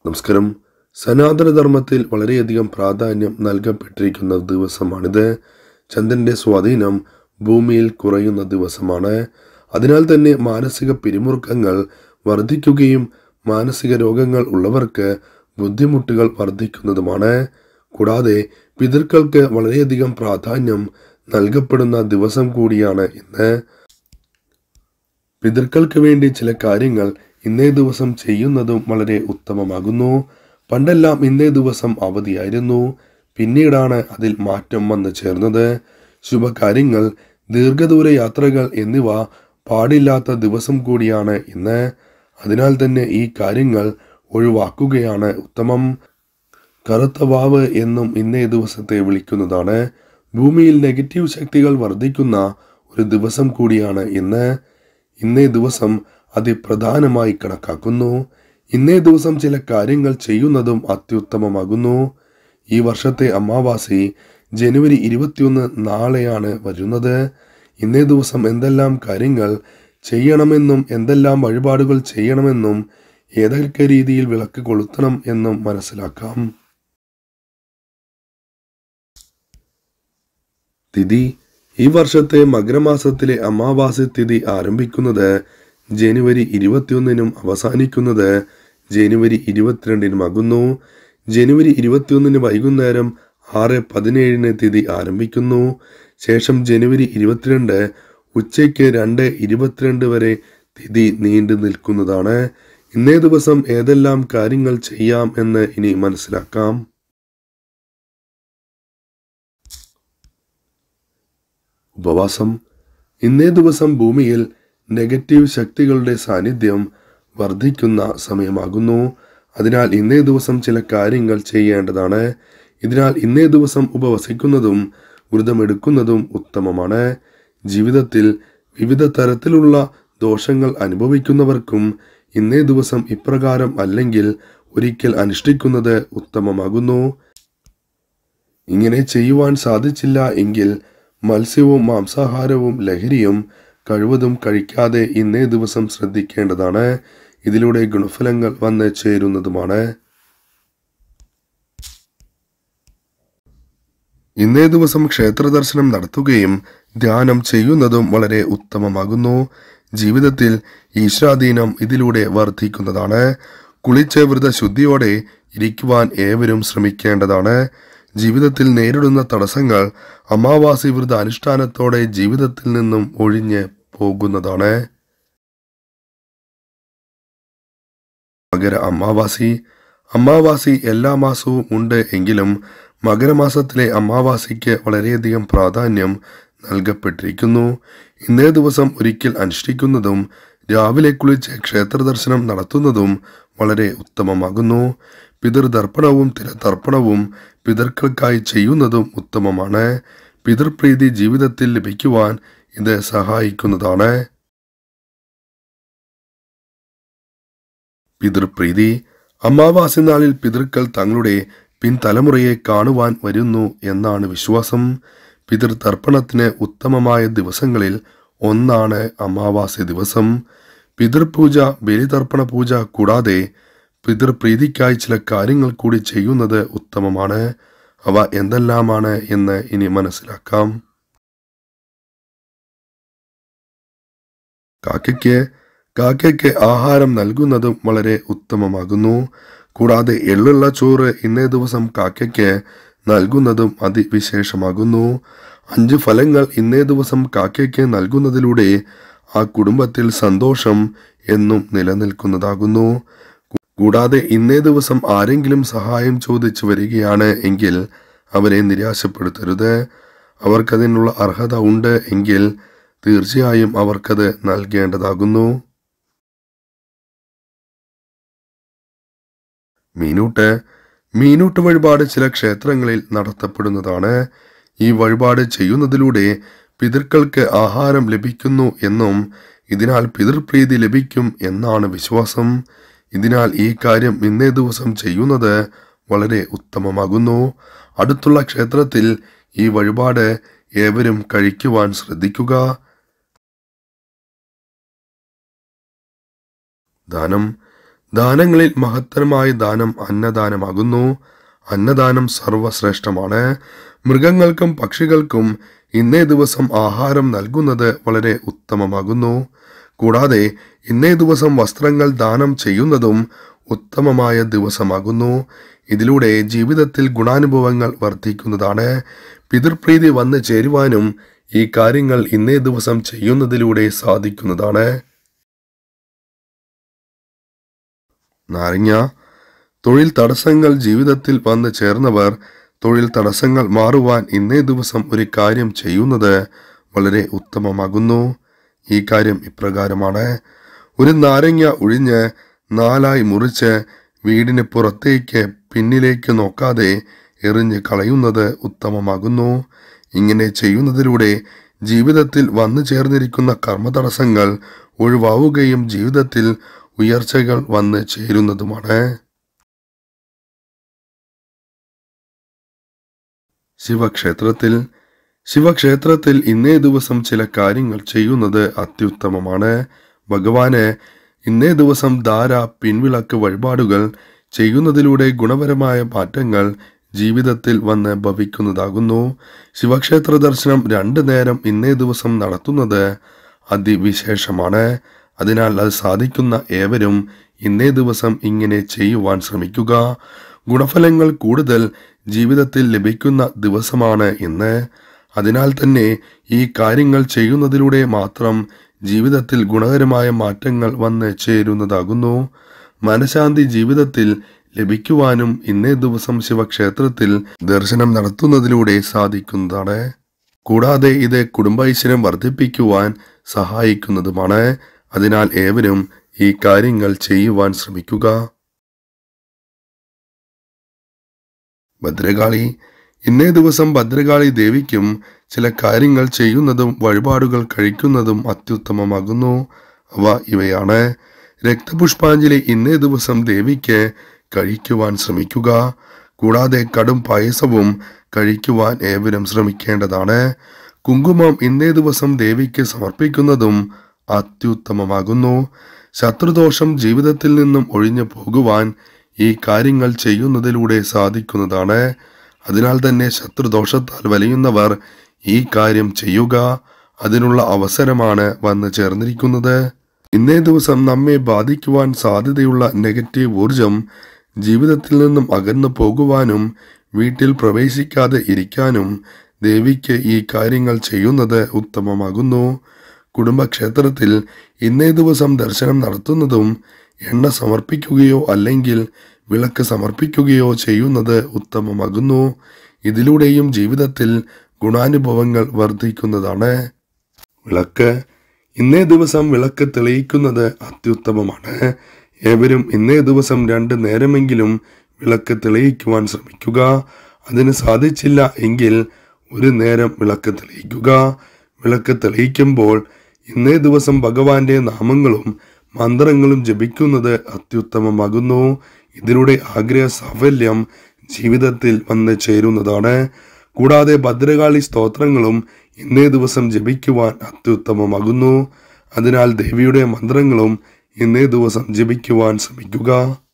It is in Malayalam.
നമസ്കാരം സനാതനധർമ്മത്തിൽ വളരെയധികം പ്രാധാന്യം നൽകപ്പെട്ടിരിക്കുന്ന ദിവസമാണിത് ചന്ദ്രന്റെ സ്വാധീനം ഭൂമിയിൽ കുറയുന്ന ദിവസമാണ് അതിനാൽ തന്നെ മാനസിക പിരിമുറുക്കങ്ങൾ വർദ്ധിക്കുകയും മാനസിക രോഗങ്ങൾ ഉള്ളവർക്ക് ബുദ്ധിമുട്ടുകൾ വർദ്ധിക്കുന്നതുമാണ് കൂടാതെ പിതൃക്കൾക്ക് വളരെയധികം പ്രാധാന്യം നൽകപ്പെടുന്ന ദിവസം കൂടിയാണ് ഇന്ന് പിതൃക്കൾക്ക് വേണ്ടി ചില കാര്യങ്ങൾ ഇന്നേ ദിവസം ചെയ്യുന്നതും വളരെ ഉത്തമമാകുന്നു പണ്ടെല്ലാം ഇന്നേ ദിവസം അവധിയായിരുന്നു പിന്നീടാണ് അതിൽ മാറ്റം വന്നു ചേർന്നത് ശുഭകാര്യങ്ങൾ ദീർഘദൂര യാത്രകൾ എന്നിവ പാടില്ലാത്ത ദിവസം കൂടിയാണ് ഇന്ന് അതിനാൽ തന്നെ ഈ കാര്യങ്ങൾ ഒഴിവാക്കുകയാണ് ഉത്തമം കറുത്ത വാവ് എന്നും ഇന്നേ ദിവസത്തെ വിളിക്കുന്നതാണ് ഭൂമിയിൽ നെഗറ്റീവ് ശക്തികൾ വർദ്ധിക്കുന്ന ഒരു ദിവസം കൂടിയാണ് ഇന്ന് ഇന്നേ ദിവസം അതിപ്രധാനമായി കണക്കാക്കുന്നു ഇന്നേ ദിവസം ചില കാര്യങ്ങൾ ചെയ്യുന്നതും അത്യുത്തമമാകുന്നു ഈ വർഷത്തെ അമാവാസി ജനുവരി ഇരുപത്തിയൊന്ന് നാളെയാണ് വരുന്നത് ഇന്നേ ദിവസം എന്തെല്ലാം കാര്യങ്ങൾ ചെയ്യണമെന്നും എന്തെല്ലാം വഴിപാടുകൾ ചെയ്യണമെന്നും ഏതൊക്കെ രീതിയിൽ വിളക്ക് കൊളുത്തണം എന്നും മനസ്സിലാക്കാം തിഥി ഈ വർഷത്തെ മകരമാസത്തിലെ അമാവാസി തിഥി ആരംഭിക്കുന്നത് ജനുവരി ഇരുപത്തിയൊന്നിനും അവസാനിക്കുന്നത് ജനുവരി ഇരുപത്തിരണ്ടിനുമാകുന്നു ജനുവരി ഇരുപത്തിയൊന്നിന് വൈകുന്നേരം ആറ് പതിനേഴിന് തിഥി ആരംഭിക്കുന്നു ശേഷം ജനുവരി ഇരുപത്തിരണ്ട് ഉച്ചയ്ക്ക് രണ്ട് ഇരുപത്തിരണ്ട് വരെ തിഥി നീണ്ടു നിൽക്കുന്നതാണ് ഇന്നേ ദിവസം ഏതെല്ലാം കാര്യങ്ങൾ ചെയ്യാം എന്ന് ഇനി മനസ്സിലാക്കാം ഉപവാസം ഇന്നേ ദിവസം ഭൂമിയിൽ നെഗറ്റീവ് ശക്തികളുടെ സാന്നിധ്യം വർദ്ധിക്കുന്ന സമയമാകുന്നു അതിനാൽ ഇന്നേ ദിവസം ചില കാര്യങ്ങൾ ചെയ്യേണ്ടതാണ് ഇതിനാൽ ഇന്നേ ദിവസം ഉപവസിക്കുന്നതും വ്രതമെടുക്കുന്നതും ഉത്തമമാണ് ജീവിതത്തിൽ വിവിധ തരത്തിലുള്ള ദോഷങ്ങൾ അനുഭവിക്കുന്നവർക്കും ഇന്നേ ദിവസം ഇപ്രകാരം അല്ലെങ്കിൽ ഒരിക്കൽ അനുഷ്ഠിക്കുന്നത് ഉത്തമമാകുന്നു ഇങ്ങനെ ചെയ്യുവാൻ സാധിച്ചില്ല എങ്കിൽ മത്സ്യവും മാംസാഹാരവും ലഹരിയും കഴിവതും കഴിക്കാതെ ഇന്നേ ദിവസം ശ്രദ്ധിക്കേണ്ടതാണ് ഇതിലൂടെ ഗുണഫലങ്ങൾ വന്ന് ചേരുന്നതുമാണ് ഇന്നേ ദിവസം ക്ഷേത്ര ദർശനം നടത്തുകയും ധ്യാനം ചെയ്യുന്നതും വളരെ ഉത്തമമാകുന്നു ജീവിതത്തിൽ ഈശ്വരാധീനം ഇതിലൂടെ വർദ്ധിക്കുന്നതാണ് കുളിച്ച് വ്രതശുദ്ധിയോടെ ഇരിക്കുവാൻ ഏവരും ശ്രമിക്കേണ്ടതാണ് ജീവിതത്തിൽ നേരിടുന്ന തടസ്സങ്ങൾ അമാവാസി വ്രത അനുഷ്ഠാനത്തോടെ ജീവിതത്തിൽ നിന്നും ഒഴിഞ്ഞ് പോകുന്നതാണ് മകര അമാവാസി അമാവാസി എല്ലാ മാസവും ഉണ്ട് എങ്കിലും മകരമാസത്തിലെ അമാവാസിക്ക് വളരെയധികം പ്രാധാന്യം നൽകപ്പെട്ടിരിക്കുന്നു ഇന്നേ ദിവസം ഒരിക്കൽ അനുഷ്ഠിക്കുന്നതും രാവിലെ കുളിച്ച് ക്ഷേത്ര ദർശനം നടത്തുന്നതും വളരെ ഉത്തമമാകുന്നു പിതൃതർപ്പണവും തിരതർപ്പണവും പിതൃക്കൾക്കായി ചെയ്യുന്നതും ഉത്തമമാണ് പിതൃപ്രീതി ജീവിതത്തിൽ ലഭിക്കുവാൻ ഇത് സഹായിക്കുന്നതാണ് പിതൃപ്രീതി അമാവാസി നാളിൽ പിതൃക്കൾ തങ്ങളുടെ പിൻതലമുറയെ കാണുവാൻ വരുന്നു എന്നാണ് വിശ്വാസം പിതൃതർപ്പണത്തിന് ഉത്തമമായ ദിവസങ്ങളിൽ ഒന്നാണ് അമാവാസി ദിവസം പിതൃപൂജ ബലിതർപ്പണ പൂജ കൂടാതെ പിതൃപ്രീതിക്കായി ചില കാര്യങ്ങൾ കൂടി ചെയ്യുന്നത് ഉത്തമമാണ് അവ എന്തെല്ലാമാണ് എന്ന് ഇനി മനസ്സിലാക്കാം കാക്കയ്ക്ക് കാക്കയ്ക്ക് ആഹാരം നൽകുന്നതും വളരെ ഉത്തമമാകുന്നു കൂടാതെ എള്ളുള്ള ചോറ് ഇന്നേ ദിവസം കാക്കയ്ക്ക് നൽകുന്നതും അതിവിശേഷമാകുന്നു അഞ്ച് ഫലങ്ങൾ ഇന്നേ ദിവസം കാക്കയ്ക്ക് നൽകുന്നതിലൂടെ ആ കുടുംബത്തിൽ സന്തോഷം എന്നും നിലനിൽക്കുന്നതാകുന്നു കൂടാതെ ഇന്നേ ദിവസം ആരെങ്കിലും സഹായം ചോദിച്ചു വരികയാണ് എങ്കിൽ അവരെ നിരാശപ്പെടുത്തരുത് അവർക്കതിനുള്ള അർഹത ഉണ്ട് എങ്കിൽ തീർച്ചയായും അവർക്കത് നൽകേണ്ടതാകുന്നു മീനൂട്ട് മീനൂട്ട് വഴിപാട് ചില ക്ഷേത്രങ്ങളിൽ നടത്തപ്പെടുന്നതാണ് ഈ വഴിപാട് ചെയ്യുന്നതിലൂടെ പിതൃക്കൾക്ക് ആഹാരം ലഭിക്കുന്നു എന്നും ഇതിനാൽ പിതൃപ്രീതി ലഭിക്കും എന്നാണ് വിശ്വാസം ഇതിനാൽ ഈ കാര്യം ഇന്നേ ദിവസം ചെയ്യുന്നത് വളരെ ഉത്തമമാകുന്നു അടുത്തുള്ള ക്ഷേത്രത്തിൽ ഈ വഴിപാട് ഏവരും കഴിക്കുവാൻ ശ്രദ്ധിക്കുക ദാനം ദാനങ്ങളിൽ മഹത്തരമായ ദാനം അന്നദാനമാകുന്നു അന്നദാനം സർവശ്രേഷ്ഠമാണ് മൃഗങ്ങൾക്കും പക്ഷികൾക്കും ഇന്നേ ദിവസം ആഹാരം നൽകുന്നത് വളരെ ഉത്തമമാകുന്നു കൂടാതെ ഇന്നേ ദിവസം വസ്ത്രങ്ങൾ ദാനം ചെയ്യുന്നതും ഉത്തമമായ ദിവസമാകുന്നു ഇതിലൂടെ ജീവിതത്തിൽ ഗുണാനുഭവങ്ങൾ വർദ്ധിക്കുന്നതാണ് പിതൃപ്രീതി വന്നു ചേരുവാനും ഈ കാര്യങ്ങൾ ഇന്നേ ദിവസം ചെയ്യുന്നതിലൂടെ സാധിക്കുന്നതാണ് നാരങ്ങ തൊഴിൽ തടസ്സങ്ങൾ ജീവിതത്തിൽ വന്നു ചേർന്നവർ തൊഴിൽ തടസ്സങ്ങൾ മാറുവാൻ ഇന്നേ ദിവസം ഒരു കാര്യം ചെയ്യുന്നത് വളരെ ഉത്തമമാകുന്നു ഈ കാര്യം ഇപ്രകാരമാണ് ഒരു നാരങ്ങ ഒഴിഞ്ഞ് നാലായി മുറിച്ച് വീടിന് പുറത്തേക്ക് പിന്നിലേക്ക് നോക്കാതെ എറിഞ്ഞ് കളയുന്നത് ഉത്തമമാകുന്നു ഇങ്ങനെ ചെയ്യുന്നതിലൂടെ ജീവിതത്തിൽ വന്നു ചേർന്നിരിക്കുന്ന കർമ്മതടസ്സങ്ങൾ ഒഴിവാവുകയും ജീവിതത്തിൽ ഉയർച്ചകൾ വന്ന് ചേരുന്നതുമാണ് ശിവക്ഷേത്രത്തിൽ ശിവക്ഷേത്രത്തിൽ ഇന്നേ ദിവസം ചില കാര്യങ്ങൾ ചെയ്യുന്നത് അത്യുത്തമമാണ് ഭഗവാന് ഇന്നേ ദിവസം ധാര പിൻവിളക്ക് വഴിപാടുകൾ ചെയ്യുന്നതിലൂടെ ഗുണപരമായ മാറ്റങ്ങൾ ജീവിതത്തിൽ വന്ന് ഭവിക്കുന്നതാകുന്നു ശിവക്ഷേത്ര ദർശനം രണ്ടു നേരം ഇന്നേ ദിവസം നടത്തുന്നത് അതിവിശേഷമാണ് അതിനാൽ അത് സാധിക്കുന്ന ഏവരും ഇന്നേ ദിവസം ഇങ്ങനെ ചെയ്യുവാൻ ശ്രമിക്കുക ഗുണഫലങ്ങൾ കൂടുതൽ ജീവിതത്തിൽ ലഭിക്കുന്ന ദിവസമാണ് ഇന്ന് അതിനാൽ തന്നെ ഈ കാര്യങ്ങൾ ചെയ്യുന്നതിലൂടെ മാത്രം ജീവിതത്തിൽ ഗുണകരമായ മാറ്റങ്ങൾ വന്ന് ചേരുന്നതാകുന്നു മനഃശാന്തി ജീവിതത്തിൽ ലഭിക്കുവാനും ഇന്നേ ദിവസം ശിവക്ഷേത്രത്തിൽ ദർശനം നടത്തുന്നതിലൂടെ സാധിക്കുന്നതാണ് കൂടാതെ ഇത് കുടുംബൈശ്വര്യം വർദ്ധിപ്പിക്കുവാൻ സഹായിക്കുന്നതുമാണ് അതിനാൽ ഏവരും ഈ കാര്യങ്ങൾ ചെയ്യുവാൻ ശ്രമിക്കുക ഭദ്രകാളി ഇന്നേ ദിവസം ഭദ്രകാളി ദേവിക്കും ചില കാര്യങ്ങൾ ചെയ്യുന്നതും വഴിപാടുകൾ കഴിക്കുന്നതും അത്യുത്തമമാകുന്നു അവ ഇവയാണ് രക്തപുഷ്പാഞ്ജലി ഇന്നേ ദിവസം ദേവിക്ക് കഴിക്കുവാൻ ശ്രമിക്കുക കൂടാതെ കടും പായസവും കഴിക്കുവാൻ ഏവരും ശ്രമിക്കേണ്ടതാണ് കുങ്കുമം ഇന്നേ ദിവസം ദേവിക്ക് സമർപ്പിക്കുന്നതും അത്യുത്തമമാകുന്നു ശത്രുദോഷം ജീവിതത്തിൽ നിന്നും ഒഴിഞ്ഞു പോകുവാൻ ഈ കാര്യങ്ങൾ ചെയ്യുന്നതിലൂടെ സാധിക്കുന്നതാണ് അതിനാൽ തന്നെ ശത്രുദോഷത്താൽ വലയുന്നവർ ഈ കാര്യം ചെയ്യുക അതിനുള്ള അവസരമാണ് വന്നു ചേർന്നിരിക്കുന്നത് ഇന്നേ ദിവസം നമ്മെ ബാധിക്കുവാൻ സാധ്യതയുള്ള നെഗറ്റീവ് ഊർജം ജീവിതത്തിൽ നിന്നും അകന്നു പോകുവാനും വീട്ടിൽ പ്രവേശിക്കാതെ ഇരിക്കാനും ദേവിക്ക് ഈ കാര്യങ്ങൾ ചെയ്യുന്നത് ഉത്തമമാകുന്നു കുടുംബക്ഷേത്രത്തിൽ ഇന്നേ ദിവസം ദർശനം നടത്തുന്നതും എണ്ണ സമർപ്പിക്കുകയോ അല്ലെങ്കിൽ വിളക്ക് സമർപ്പിക്കുകയോ ചെയ്യുന്നത് ഉത്തമമാകുന്നു ഇതിലൂടെയും ജീവിതത്തിൽ ഗുണാനുഭവങ്ങൾ വർദ്ധിക്കുന്നതാണ് വിളക്ക് ഇന്നേ ദിവസം വിളക്ക് തെളിയിക്കുന്നത് അത്യുത്തമമാണ് ഏവരും ഇന്നേ ദിവസം രണ്ട് നേരമെങ്കിലും വിളക്ക് തെളിയിക്കുവാൻ ശ്രമിക്കുക അതിന് സാധിച്ചില്ല എങ്കിൽ ഒരു നേരം വിളക്ക് തെളിയിക്കുക വിളക്ക് തെളിയിക്കുമ്പോൾ ഇന്നേ ദിവസം ഭഗവാന്റെ നാമങ്ങളും മന്ത്രങ്ങളും ജപിക്കുന്നത് അത്യുത്തമമാകുന്നു ഇതിലൂടെ ആഗ്രഹ സാഫല്യം ജീവിതത്തിൽ വന്ന് ചേരുന്നതാണ് കൂടാതെ ഭദ്രകാളി സ്തോത്രങ്ങളും ഇന്നേ ദിവസം ജപിക്കുവാൻ അത്യുത്തമമാകുന്നു അതിനാൽ ദേവിയുടെ മന്ത്രങ്ങളും ഇന്നേ ദിവസം ജപിക്കുവാൻ ശ്രമിക്കുക